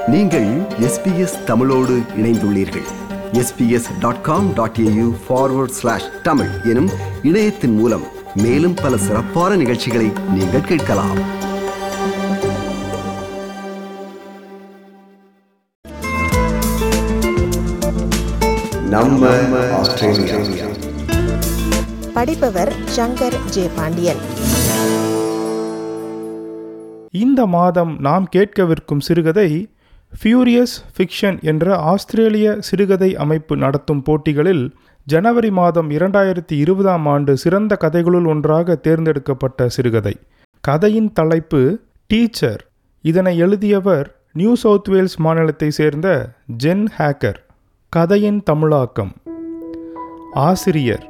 நீங்கள் எஸ்பிஎஸ் தமிழோடு இணைந்துள்ளீர்கள் SBS dot com dot AU forward slash Tamil எனும் இணையத்தின் மூலம் மேலும் பல சிறப்பான நிகழ்ச்சிகளை நீங்கள் கேட்கலாம் நம்ம ஆஸ்திரேலியா படிப்பவர் சங்கர் ஜே பாண்டியன் இந்த மாதம் நாம் கேட்கவிருக்கும் சிறுகதை ஃபியூரியஸ் ஃபிக்ஷன் என்ற ஆஸ்திரேலிய சிறுகதை அமைப்பு நடத்தும் போட்டிகளில் ஜனவரி மாதம் இரண்டாயிரத்தி இருபதாம் ஆண்டு சிறந்த கதைகளுள் ஒன்றாக தேர்ந்தெடுக்கப்பட்ட சிறுகதை கதையின் தலைப்பு டீச்சர் இதனை எழுதியவர் நியூ சவுத் வேல்ஸ் மாநிலத்தை சேர்ந்த ஜென் ஹேக்கர் கதையின் தமிழாக்கம் ஆசிரியர்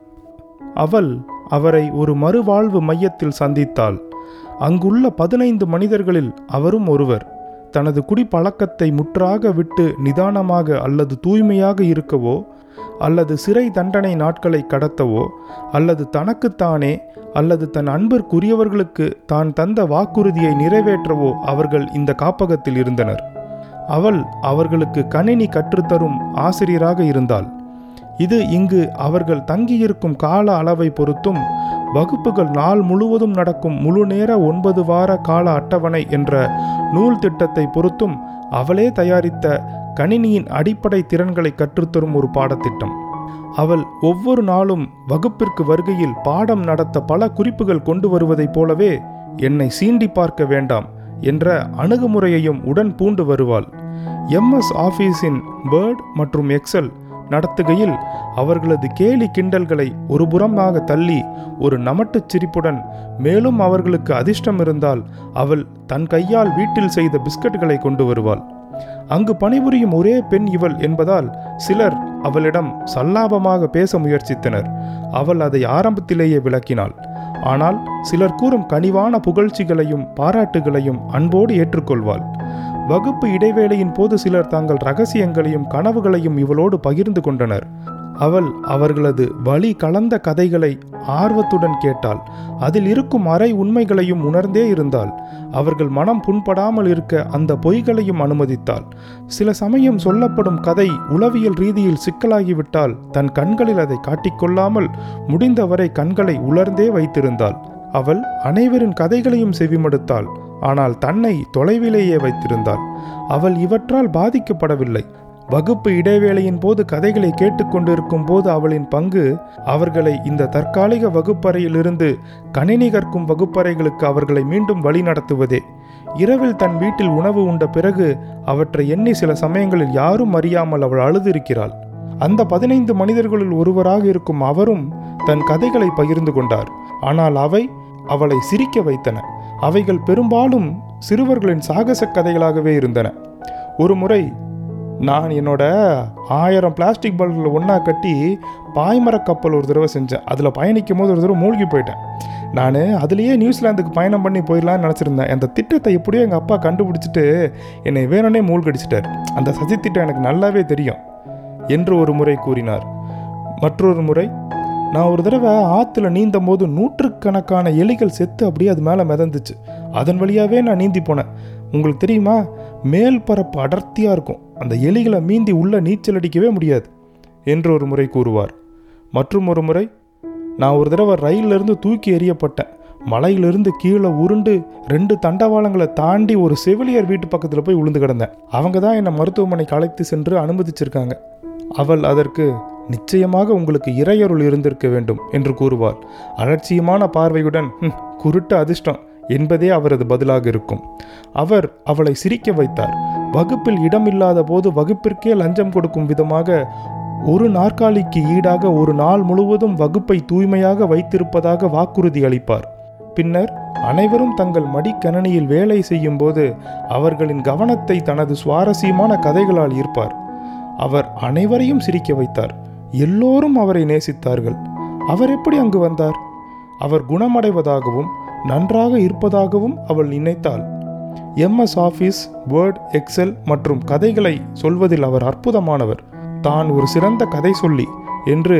அவள் அவரை ஒரு மறுவாழ்வு மையத்தில் சந்தித்தாள் அங்குள்ள பதினைந்து மனிதர்களில் அவரும் ஒருவர் தனது குடிப்பழக்கத்தை முற்றாக விட்டு நிதானமாக அல்லது தூய்மையாக இருக்கவோ அல்லது சிறை தண்டனை நாட்களை கடத்தவோ அல்லது தனக்குத்தானே அல்லது தன் அன்பிற்குரியவர்களுக்கு தான் தந்த வாக்குறுதியை நிறைவேற்றவோ அவர்கள் இந்த காப்பகத்தில் இருந்தனர் அவள் அவர்களுக்கு கணினி கற்றுத்தரும் ஆசிரியராக இருந்தாள் இது இங்கு அவர்கள் தங்கியிருக்கும் கால அளவை பொறுத்தும் வகுப்புகள் நாள் முழுவதும் நடக்கும் முழு நேர ஒன்பது வார கால அட்டவணை என்ற நூல் திட்டத்தை பொறுத்தும் அவளே தயாரித்த கணினியின் அடிப்படை திறன்களை கற்றுத்தரும் ஒரு பாடத்திட்டம் அவள் ஒவ்வொரு நாளும் வகுப்பிற்கு வருகையில் பாடம் நடத்த பல குறிப்புகள் கொண்டு வருவதைப் போலவே என்னை சீண்டி பார்க்க வேண்டாம் என்ற அணுகுமுறையையும் உடன் பூண்டு வருவாள் எம்எஸ் ஆஃபீஸின் வேர்ட் மற்றும் எக்ஸல் நடத்துகையில் அவர்களது கேலி கிண்டல்களை ஒரு புறமாக தள்ளி ஒரு நமட்டுச் சிரிப்புடன் மேலும் அவர்களுக்கு அதிர்ஷ்டம் இருந்தால் அவள் தன் கையால் வீட்டில் செய்த பிஸ்கட்டுகளை கொண்டு வருவாள் அங்கு பணிபுரியும் ஒரே பெண் இவள் என்பதால் சிலர் அவளிடம் சல்லாபமாக பேச முயற்சித்தனர் அவள் அதை ஆரம்பத்திலேயே விளக்கினாள் ஆனால் சிலர் கூறும் கனிவான புகழ்ச்சிகளையும் பாராட்டுகளையும் அன்போடு ஏற்றுக்கொள்வாள் வகுப்பு இடைவேளையின் போது சிலர் தங்கள் ரகசியங்களையும் கனவுகளையும் இவளோடு பகிர்ந்து கொண்டனர் அவள் அவர்களது வழி கலந்த கதைகளை ஆர்வத்துடன் கேட்டாள் அதில் இருக்கும் அரை உண்மைகளையும் உணர்ந்தே இருந்தாள் அவர்கள் மனம் புண்படாமல் இருக்க அந்த பொய்களையும் அனுமதித்தாள் சில சமயம் சொல்லப்படும் கதை உளவியல் ரீதியில் சிக்கலாகிவிட்டால் தன் கண்களில் அதை காட்டிக்கொள்ளாமல் முடிந்தவரை கண்களை உலர்ந்தே வைத்திருந்தாள் அவள் அனைவரின் கதைகளையும் செவிமடுத்தாள் ஆனால் தன்னை தொலைவிலேயே வைத்திருந்தாள் அவள் இவற்றால் பாதிக்கப்படவில்லை வகுப்பு இடைவேளையின் போது கதைகளை கேட்டுக்கொண்டிருக்கும் போது அவளின் பங்கு அவர்களை இந்த தற்காலிக வகுப்பறையிலிருந்து கணினி கற்கும் வகுப்பறைகளுக்கு அவர்களை மீண்டும் வழிநடத்துவதே இரவில் தன் வீட்டில் உணவு உண்ட பிறகு அவற்றை எண்ணி சில சமயங்களில் யாரும் அறியாமல் அவள் அழுதிருக்கிறாள் அந்த பதினைந்து மனிதர்களுள் ஒருவராக இருக்கும் அவரும் தன் கதைகளை பகிர்ந்து கொண்டார் ஆனால் அவை அவளை சிரிக்க வைத்தன அவைகள் பெரும்பாலும் சிறுவர்களின் சாகச கதைகளாகவே இருந்தன ஒரு முறை நான் என்னோட ஆயிரம் பிளாஸ்டிக் பால்களை ஒன்றா கட்டி பாய்மரக் கப்பல் ஒரு தடவை செஞ்சேன் அதில் பயணிக்கும் போது ஒரு தடவை மூழ்கி போயிட்டேன் நான் அதுலேயே நியூசிலாந்துக்கு பயணம் பண்ணி போயிடலான்னு நினச்சிருந்தேன் அந்த திட்டத்தை எப்படியோ எங்கள் அப்பா கண்டுபிடிச்சிட்டு என்னை வேணும்னே மூழ்கடிச்சிட்டார் அந்த சதி திட்டம் எனக்கு நல்லாவே தெரியும் என்று ஒரு முறை கூறினார் மற்றொரு முறை நான் ஒரு தடவை ஆற்றுல நீந்தும் போது நூற்றுக்கணக்கான எலிகள் செத்து அப்படியே அது மேலே மிதந்துச்சு அதன் வழியாகவே நான் நீந்தி போனேன் உங்களுக்கு தெரியுமா மேல் பரப்பு அடர்த்தியாக இருக்கும் அந்த எலிகளை மீந்தி உள்ள நீச்சல் அடிக்கவே முடியாது என்று ஒரு முறை கூறுவார் மற்றும் ஒரு முறை நான் ஒரு தடவை ரயிலிருந்து தூக்கி எறியப்பட்டேன் மலையிலிருந்து கீழே உருண்டு ரெண்டு தண்டவாளங்களை தாண்டி ஒரு செவிலியர் வீட்டு பக்கத்தில் போய் விழுந்து கிடந்தேன் அவங்க தான் என்னை மருத்துவமனைக்கு அழைத்து சென்று அனுமதிச்சிருக்காங்க அவள் அதற்கு நிச்சயமாக உங்களுக்கு இறையருள் இருந்திருக்க வேண்டும் என்று கூறுவாள் அலட்சியமான பார்வையுடன் "ஹம், குருட்டு அதிர்ஷ்டம் என்பதே அவரது பதிலாக இருக்கும் அவர் அவளை சிரிக்க வைத்தார் வகுப்பில் இடமில்லாத போது வகுப்பிற்கே லஞ்சம் கொடுக்கும் விதமாக ஒரு நாற்காலிக்கு ஈடாக ஒரு நாள் முழுவதும் வகுப்பை தூய்மையாக வைத்திருப்பதாக வாக்குறுதி அளிப்பார் பின்னர் அனைவரும் தங்கள் மடிக்கணனியில் வேலை செய்யும் போது அவர்களின் கவனத்தை தனது சுவாரஸ்யமான கதைகளால் ஈர்ப்பார் அவர் அனைவரையும் சிரிக்க வைத்தார் எல்லோரும் அவரை நேசித்தார்கள் அவர் எப்படி அங்கு வந்தார் அவர் குணமடைவதாகவும் நன்றாக இருப்பதாகவும் அவள் நினைத்தாள் எம்எஸ் ஆஃபீஸ் வேர்ட் எக்ஸல் மற்றும் கதைகளை சொல்வதில் அவர் அற்புதமானவர் தான் ஒரு சிறந்த கதை சொல்லி என்று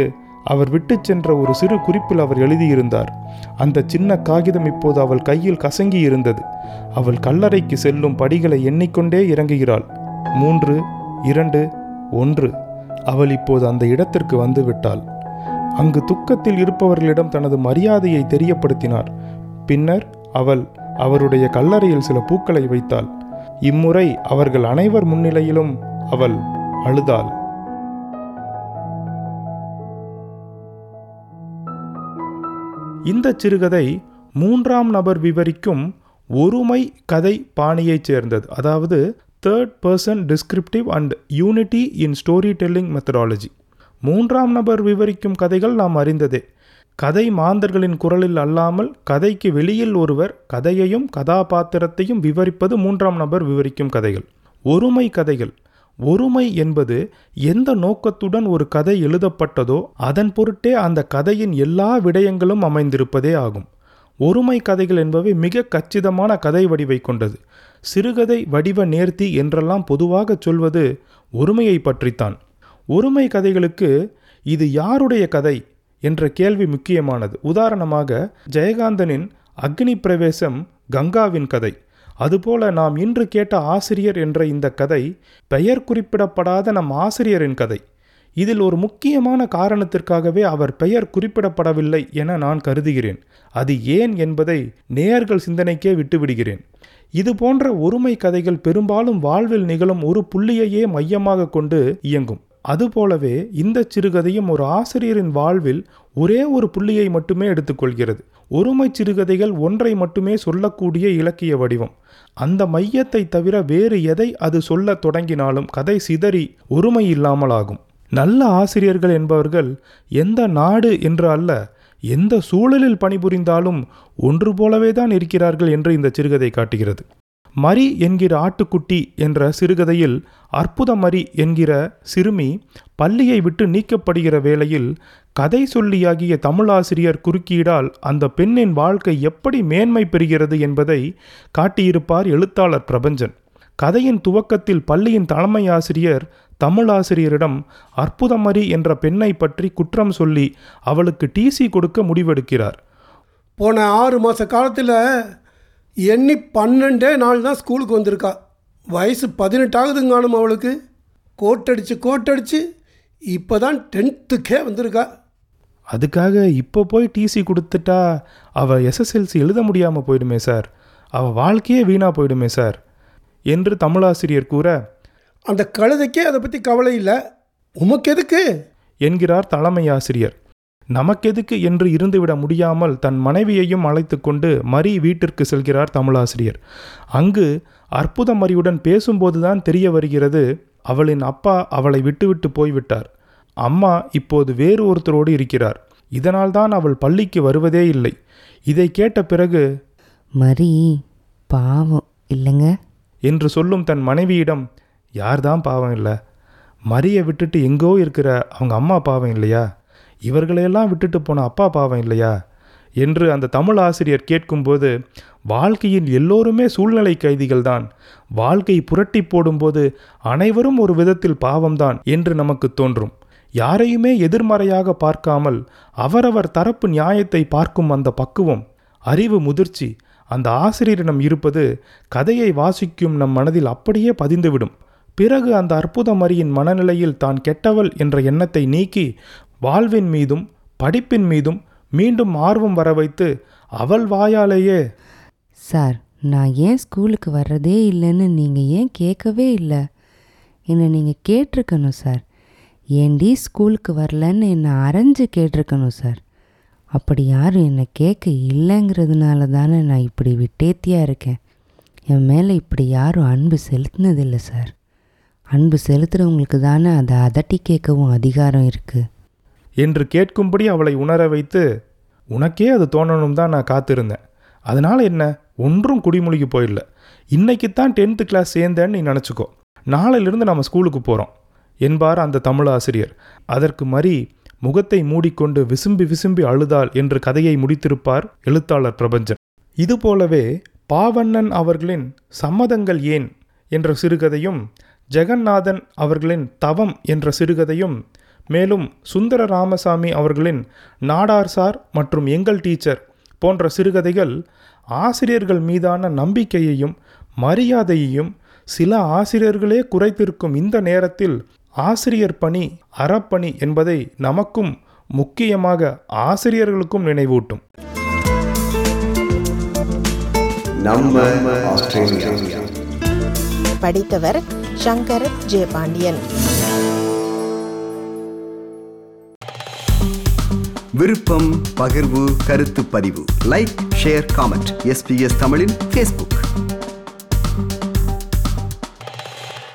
அவர் விட்டுச் சென்ற ஒரு சிறு குறிப்பில் அவர் எழுதியிருந்தார் அந்த சின்ன காகிதம் இப்போது அவள் கையில் கசங்கி இருந்தது அவள் கல்லறைக்கு செல்லும் படிகளை எண்ணிக்கொண்டே இறங்குகிறாள் மூன்று இரண்டு ஒன்று அவள் இப்போது அந்த இடத்திற்கு வந்து விட்டாள் அங்கு துக்கத்தில் இருப்பவர்களிடம் தனது மரியாதையை தெரியப்படுத்தினார் பின்னர் அவள் அவருடைய கல்லறையில் சில பூக்களை வைத்தாள் இம்முறை அவர்கள் அனைவர் முன்னிலையிலும் அவள் அழுதாள் இந்த சிறுகதை மூன்றாம் நபர் விவரிக்கும் ஒருமை கதை பாணியைச் சேர்ந்தது அதாவது third person descriptive and unity in story telling methodology மூன்றாம் நபர் விவரிக்கும் கதைகள் நாம் அறிந்ததே கதை மாந்தர்களின் குரலில் அல்லாமல் கதைக்கு வெளியில் ஒருவர் கதையையும் கதாபாத்திரத்தையும் விவரிப்பது மூன்றாம் நபர் விவரிக்கும் கதைகள் ஒருமை கதைகள் ஒருமை என்பது எந்த நோக்கத்துடன் ஒரு கதை எழுதப்பட்டதோ அதன் பொருட்டே அந்த கதையின் எல்லா விடயங்களும் அமைந்திருப்பதே ஆகும் ஒருமை கதைகள் என்பவை மிக கச்சிதமான கதை வடிவை கொண்டது சிறுகதை வடிவ நேர்த்தி என்றெல்லாம் பொதுவாக சொல்வது ஒருமையை பற்றித்தான் ஒருமை கதைகளுக்கு இது யாருடைய கதை என்ற கேள்வி முக்கியமானது உதாரணமாக ஜெயகாந்தனின் அக்னி பிரவேசம் கங்காவின் கதை அதுபோல நாம் இன்று கேட்ட ஆசிரியர் என்ற இந்த கதை பெயர் குறிப்பிடப்படாத நம் ஆசிரியரின் கதை இதில் ஒரு முக்கியமான காரணத்திற்காகவே அவர் பெயர் குறிப்பிடப்படவில்லை என நான் கருதுகிறேன் அது ஏன் என்பதை நேயர்கள் சிந்தனைக்கே விட்டுவிடுகிறேன் இது போன்ற ஒருமை கதைகள் பெரும்பாலும் வாழ்வில் நிகழும் ஒரு புள்ளியையே மையமாக கொண்டு இயங்கும் அதுபோலவே இந்த சிறுகதையும் ஒரு ஆசிரியரின் வாழ்வில் ஒரே ஒரு புள்ளியை மட்டுமே எடுத்துக்கொள்கிறது ஒருமை சிறுகதைகள் ஒன்றை மட்டுமே சொல்லக்கூடிய இலக்கிய வடிவம் அந்த மையத்தை தவிர வேறு எதை அது சொல்லத் தொடங்கினாலும் கதை சிதறி ஒருமை இல்லாமல் ஆகும் நல்ல ஆசிரியர்கள் என்பவர்கள் எந்த நாடு என்று அல்ல எந்த சூழலில் பணிபுரிந்தாலும் ஒன்று போலவே தான் இருக்கிறார்கள் என்று இந்த சிறுகதை காட்டுகிறது மரி என்கிற ஆட்டுக்குட்டி என்ற சிறுகதையில் அற்புத மரி என்கிற சிறுமி பள்ளியை விட்டு நீக்கப்படுகிற வேளையில் கதை சொல்லியாகிய தமிழாசிரியர் குறுக்கீடால் அந்த பெண்ணின் வாழ்க்கை எப்படி மேன்மை பெறுகிறது என்பதை காட்டியிருப்பார் எழுத்தாளர் பிரபஞ்சன் கதையின் துவக்கத்தில் பள்ளியின் தலைமை ஆசிரியர் தமிழாசிரியரிடம் அற்புதமரி என்ற பெண்ணை பற்றி குற்றம் சொல்லி அவளுக்கு டிசி கொடுக்க முடிவெடுக்கிறார் போன ஆறு மாத காலத்தில் எண்ணி பன்னெண்டே நாள் தான் ஸ்கூலுக்கு வந்திருக்கா வயசு பதினெட்டாகுதுங்கானும் அவளுக்கு கோட்டடிச்சு கோட்டடிச்சு இப்போ தான் டென்த்துக்கே வந்திருக்கா அதுக்காக இப்போ போய் டிசி கொடுத்துட்டா அவள் எஸ்எஸ்எல்சி எழுத முடியாமல் போயிடுமே சார் அவள் வாழ்க்கையே வீணாக போயிடுமே சார் என்று தமிழாசிரியர் கூற அந்த கழுதைக்கே அதை பற்றி கவலை இல்லை உமக்கு எதுக்கு என்கிறார் தலைமை ஆசிரியர் நமக்கெதுக்கு என்று இருந்துவிட முடியாமல் தன் மனைவியையும் அழைத்து கொண்டு மரி வீட்டிற்கு செல்கிறார் தமிழாசிரியர் அங்கு அற்புத மரியுடன் பேசும்போதுதான் தெரிய வருகிறது அவளின் அப்பா அவளை விட்டுவிட்டு போய்விட்டார் அம்மா இப்போது வேறு ஒருத்தரோடு இருக்கிறார் இதனால்தான் அவள் பள்ளிக்கு வருவதே இல்லை இதை கேட்ட பிறகு மரி பாவம் இல்லைங்க என்று சொல்லும் தன் மனைவியிடம் யார்தான் பாவம் இல்லை மரியை விட்டுட்டு எங்கோ இருக்கிற அவங்க அம்மா பாவம் இல்லையா இவர்களையெல்லாம் விட்டுட்டு போன அப்பா பாவம் இல்லையா என்று அந்த தமிழ் ஆசிரியர் கேட்கும்போது வாழ்க்கையில் எல்லோருமே சூழ்நிலை கைதிகள்தான் வாழ்க்கை புரட்டி போடும்போது அனைவரும் ஒரு விதத்தில் பாவம்தான் என்று நமக்கு தோன்றும் யாரையுமே எதிர்மறையாக பார்க்காமல் அவரவர் தரப்பு நியாயத்தை பார்க்கும் அந்த பக்குவம் அறிவு முதிர்ச்சி அந்த ஆசிரியரிடம் இருப்பது கதையை வாசிக்கும் நம் மனதில் அப்படியே பதிந்துவிடும் பிறகு அந்த அற்புத மரியின் மனநிலையில் தான் கெட்டவள் என்ற எண்ணத்தை நீக்கி வாழ்வின் மீதும் படிப்பின் மீதும் மீண்டும் ஆர்வம் வர வைத்து அவள் வாயாலேயே சார் நான் ஏன் ஸ்கூலுக்கு வர்றதே இல்லைன்னு நீங்கள் ஏன் கேட்கவே இல்லை என்னை நீங்கள் கேட்டிருக்கணும் சார் ஏன்டி ஸ்கூலுக்கு வரலன்னு என்னை அரைஞ்சு கேட்டிருக்கணும் சார் அப்படி யாரும் என்னை கேட்க இல்லைங்கிறதுனால தானே நான் இப்படி விட்டேத்தியாக இருக்கேன் என் மேலே இப்படி யாரும் அன்பு செலுத்தினதில்லை சார் அன்பு செலுத்துகிறவங்களுக்கு தானே அதை அதட்டி கேட்கவும் அதிகாரம் இருக்குது என்று கேட்கும்படி அவளை உணர வைத்து உனக்கே அது தோணணும் தான் நான் காத்திருந்தேன் அதனால் என்ன ஒன்றும் குடிமொழிக்கு போயிடல இன்னைக்குத்தான் டென்த்து கிளாஸ் சேர்ந்தேன்னு நீ நினச்சிக்கோ நாளையிலிருந்து நம்ம ஸ்கூலுக்கு போகிறோம் என்பார் அந்த தமிழ் ஆசிரியர் அதற்கு மறி முகத்தை மூடிக்கொண்டு விசும்பி விசும்பி அழுதாள் என்று கதையை முடித்திருப்பார் எழுத்தாளர் பிரபஞ்சன் இதுபோலவே பாவண்ணன் அவர்களின் சம்மதங்கள் ஏன் என்ற சிறுகதையும் ஜெகநாதன் அவர்களின் தவம் என்ற சிறுகதையும் மேலும் சுந்தர ராமசாமி அவர்களின் நாடார்சார் மற்றும் எங்கள் டீச்சர் போன்ற சிறுகதைகள் ஆசிரியர்கள் மீதான நம்பிக்கையையும் மரியாதையையும் சில ஆசிரியர்களே குறைத்திருக்கும் இந்த நேரத்தில் ஆசிரியர் பணி அறப்பணி என்பதை நமக்கும் முக்கியமாக ஆசிரியர்களுக்கும் நினைவூட்டும் நம்ம ஆஸ்திரேலியா படித்தவர் சங்கர் ஜே பாண்டியன் விருப்பம் பகிர்வு கருத்து பதிவு லைக் ஷேர் காமெண்ட் எஸ்பிஎஸ் தமிழின் ஃபேஸ்புக்